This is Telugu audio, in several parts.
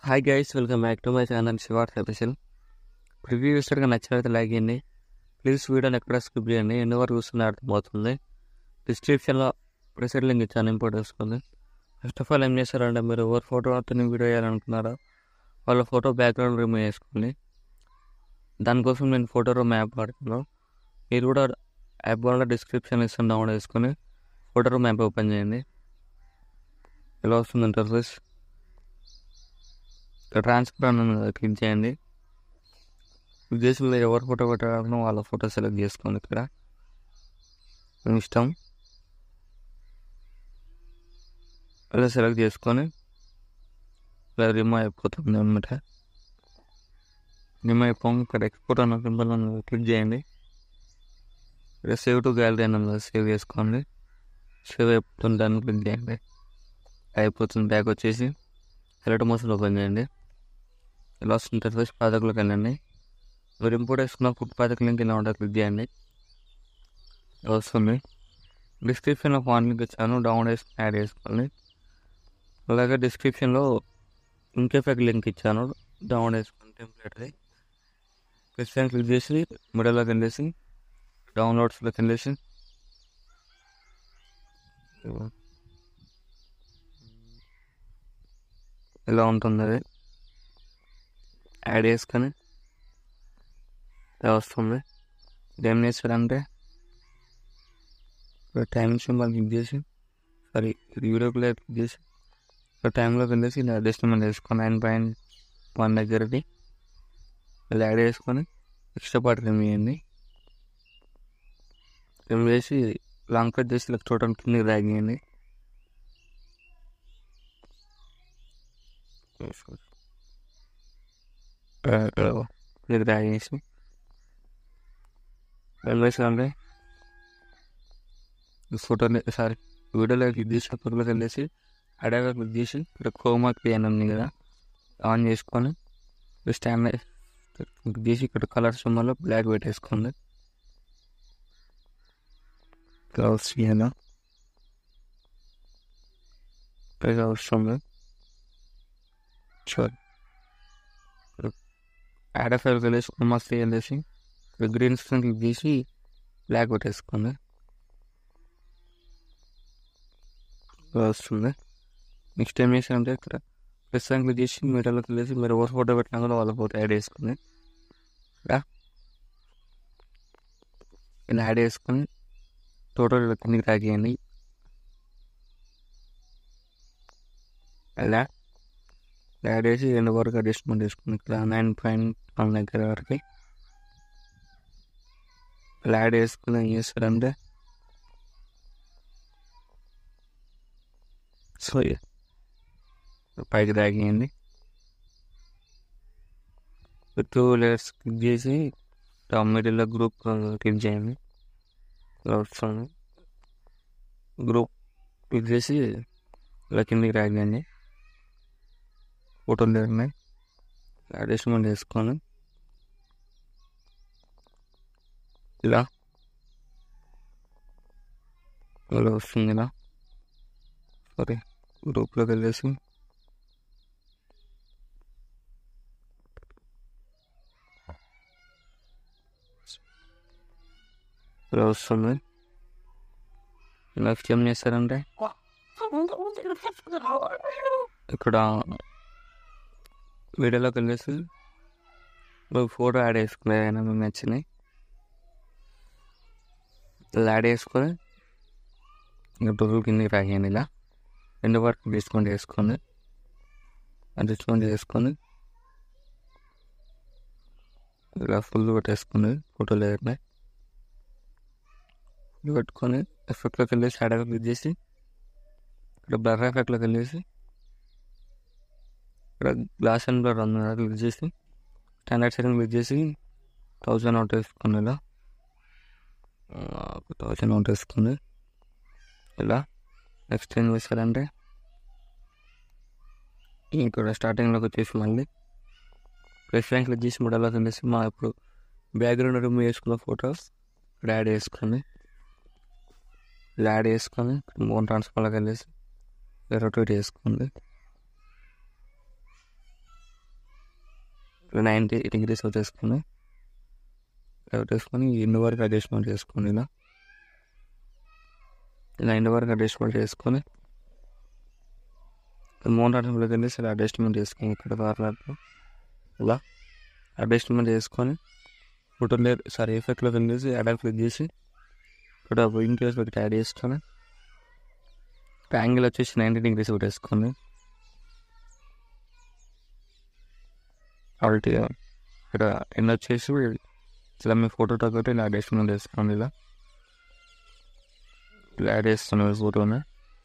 hi guys welcome back to my channel శివార్ స్పెషల్ ప్రివ్యూ ఇస్తాడుగా నచ్చినట్లయితే లైక్ చేయండి ప్లీజ్ వీడియోని ఎక్కడ స్కిప్ చేయండి ఎన్ని వరకు చూస్తున్నా అర్థమవుతుంది డిస్క్రిప్షన్లో ప్రెసెడ్ లింక్ ఇచ్చాను ఇంపోర్ట్ చేసుకోండి ఫస్ట్ ఆఫ్ ఆల్ ఏం చేస్తారంటే మీరు ఎవరు ఫోటో అతని వీడియో వేయాలనుకున్నారో వాళ్ళ ఫోటో బ్యాక్గ్రౌండ్ రిమూవ్ చేసుకోండి దానికోసం నేను ఫోటో రూమ్ యాప్ వాడుతున్నాను మీరు కూడా యాప్ వల్ల డిస్క్రిప్షన్ ఇస్తాను డౌన్లోడ్ చేసుకొని ఫోటో రూమ్ యాప్ ఓపెన్ చేయండి ఎలా వస్తుంది ఇంటర్ఫేస్ ట్రాన్స్ఫర్ అని క్లిక్ చేయండి క్లిక్ చేసి మీరు ఎవరు ఫోటో పెట్టాలనో వాళ్ళ ఫోటో సెలెక్ట్ చేసుకోండి ఇక్కడ మీ ఇష్టం అలా సెలెక్ట్ చేసుకొని ఇలా రిమూవ్ అయిపోతుంది అనమాట రిమూవ్ అయిపోయి ఇక్కడ ఎక్స్పోర్ట్ అన్న సింబల్ క్లిక్ చేయండి ఇక్కడ సేవ్ టు గ్యాలరీ అని సేవ్ చేసుకోండి సేవ్ అయిపోతుంది దాన్ని క్లిక్ చేయండి అయిపోతుంది బ్యాక్ వచ్చేసి సెలెక్ట్ మోషన్ ఓపెన్ చేయండి ఇలా వస్తుంది ఇంటర్ఫేస్ పాతకులోకి వెళ్ళండి మీరు ఇంపోర్ట్ వేసుకున్న ఫుడ్ పాతక లింక్ ఇలా ఉంటుంది క్లిక్ చేయండి ఇలా వస్తుంది డిస్క్రిప్షన్లో ఫాన్ లింక్ ఇచ్చాను డౌన్లోడ్ చేసుకుని యాడ్ చేసుకోండి అలాగే డిస్క్రిప్షన్లో ఇంకెఫెక్ట్ లింక్ ఇచ్చాను డౌన్లోడ్ చేసుకుని టెంప్లెట్ది ప్లస్ క్లిక్ చేసి మిడల్లోకి వెళ్ళేసి డౌన్లోడ్స్లోకి వెళ్ళేసి ఇలా ఉంటుంది అది యాడ్ చేసుకొని ఇలా వస్తుంది ఏం చేస్తాడంటే టైం సింబల్ క్లిక్ చేసి సారీ వీడియో ప్లే క్లిక్ చేసి ఒక టైంలోకి వెళ్ళేసి ఇలా అడ్జస్ట్మెంట్ వేసుకొని నైన్ పాయింట్ వన్ దగ్గరది ఇలా యాడ్ చేసుకొని ఎక్స్ట్రా పార్ట్ రిమూవ్ చేయండి రిమూవ్ చేసి లాంగ్ కట్ చేసి ఇలా టోటల్ కిందకి డ్రాగ్ చేయండి ఇది డ్రాగ్ చేసి వెళ్ళేసి ఫోటోని సారీ వీడియోలో క్లిక్ చేసి ఫోటోలోకి వెళ్ళేసి అడగా క్లిక్ చేసి ఇక్కడ కోమా క్లియర్ ఉంది కదా ఆన్ చేసుకొని స్టాండ్ క్లిక్ చేసి ఇక్కడ కలర్ సింబల్లో బ్లాక్ పెట్టేసుకోండి కలర్స్ ఇయ్యాలా ఇలా వస్తుంది చూడు యాడ్ ఫైల్ వెళ్ళేసి మస్తు వెళ్ళేసి గ్రీన్ స్క్రీన్ క్లిక్ చేసి బ్లాక్ పెట్టేసుకోండి వస్తుంది నెక్స్ట్ ఏం చేసారంటే ఇక్కడ ప్లస్ క్లిక్ చేసి మీటర్లోకి వెళ్ళేసి మీరు ఎవరు ఫోటో పెట్టినా కూడా వాళ్ళ ఫోటో యాడ్ చేసుకుని ఇక్కడ ఇలా యాడ్ చేసుకొని టోటల్ కిందకి ట్రాక్ చేయండి అలా యాడ్ చేసి రెండు వరకు అడ్జస్ట్మెంట్ చేసుకుని ఇక్కడ నైన్ పాయింట్ వన్ దగ్గర వరకు ఇలా యాడ్ చేసుకుని ఏం చేస్తారంటే సో పైకి తాగేయండి టూ లేయర్స్ క్లిక్ చేసి టాప్ మిడిల్లో గ్రూప్ క్లిక్ చేయండి ఇలా వస్తుంది గ్రూప్ క్లిక్ చేసి ఇలా కిందికి రాగండి ఫోటోలు ఉన్నాయి అడ్జస్ట్మెంట్ చేసుకొని ఇలా ఇలా వస్తుంది ఇలా సారీ గ్రూప్లోకి వెళ్ళేసి ఇలా వస్తుంది నెక్స్ట్ ఏం చేస్తారంటే ఇక్కడ వీడియోలోకి వెళ్ళేసి ఫోటో యాడ్ చేసుకునే ఏమైనా మీకు నచ్చినాయి ఇలా యాడ్ చేసుకొని ఇంకా టోటల్ కిందకి రాయండి ఇలా రెండు వరకు అడ్జస్ట్మెంట్ చేసుకొని అడ్జస్ట్మెంట్ చేసుకొని ఇలా ఫుల్ పెట్టేసుకుని ఫోటోలు ఏదైనా ఫుల్ పెట్టుకొని ఎఫెక్ట్లోకి వెళ్ళేసి షాడో క్లిక్ చేసి ఇక్కడ బ్లర్ ఎఫెక్ట్లోకి వెళ్ళేసి ఇక్కడ గ్లాస్ అండ్ బ్లర్ ఉంది క్లిక్ చేసి స్టాండర్డ్ సెట్టింగ్ క్లిక్ చేసి థౌజండ్ అవుట్ వేసుకుని ఇలా థౌజండ్ అవుట్ వేసుకుంది ఇలా నెక్స్ట్ ఏం చేస్తారంటే ఇక్కడ స్టార్టింగ్లోకి వచ్చేసి మళ్ళీ ప్లస్ ర్యాంక్ క్లిక్ చేసి మోడల్లోకి వెళ్ళేసి మా ఇప్పుడు బ్యాక్గ్రౌండ్ రిమూవ్ చేసుకున్న ఫొటోస్ ఇక్కడ యాడ్ చేసుకొని ఇలా యాడ్ చేసుకొని మోన్ ట్రాన్స్ఫర్లోకి వెళ్ళేసి రొటేట్ చేసుకోండి నైంటీ డిగ్రీస్ వచ్చేసుకొని పెట్టేసుకొని ఎండ్ వరకు అడ్జస్ట్మెంట్ చేసుకోండి ఇలా ఇలా ఎండ్ వరకు అడ్జస్ట్మెంట్ చేసుకొని మోటార్ వెళ్ళి సరే అడ్జస్ట్మెంట్ చేసుకొని ఇక్కడ కార్నర్లో ఇలా అడ్జస్ట్మెంట్ చేసుకొని ఫోటో లేర్ సారీ ఎఫెక్ట్లో వెళ్ళేసి యాడ్ క్లిక్ చేసి ఇక్కడ ఇన్ కేస్ ఒకటి యాడ్ చేసుకొని యాంగిల్ వచ్చేసి నైంటీ డిగ్రీస్ పెట్టేసుకోండి కాబట్టి ఇక్కడ ఎండ్ వచ్చేసి ఇలా మీ ఫోటో తగ్గట్టు ఇలా అడ్జస్ట్మెంట్ చేసుకోండి ఇలా ఇలా యాడ్ చేస్తున్నాను ఫోటోని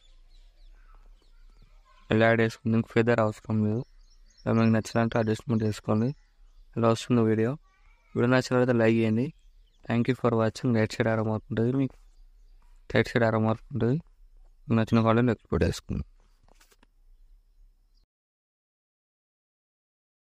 ఇలా యాడ్ చేసుకుని మీకు ఫెదర్ అవసరం లేదు ఇలా మీకు నచ్చినట్టు అడ్జస్ట్మెంట్ చేసుకోండి ఇలా వస్తుంది వీడియో వీడియో నచ్చినట్లయితే లైక్ చేయండి thank you for watching right side arrow mark ఉంటుంది మీకు రైట్ సైడ్ ఆరో మార్క్ ఉంటుంది మీకు నచ్చిన కాలేజ్ ఎక్స్పోర్ట్ చేసుకుంది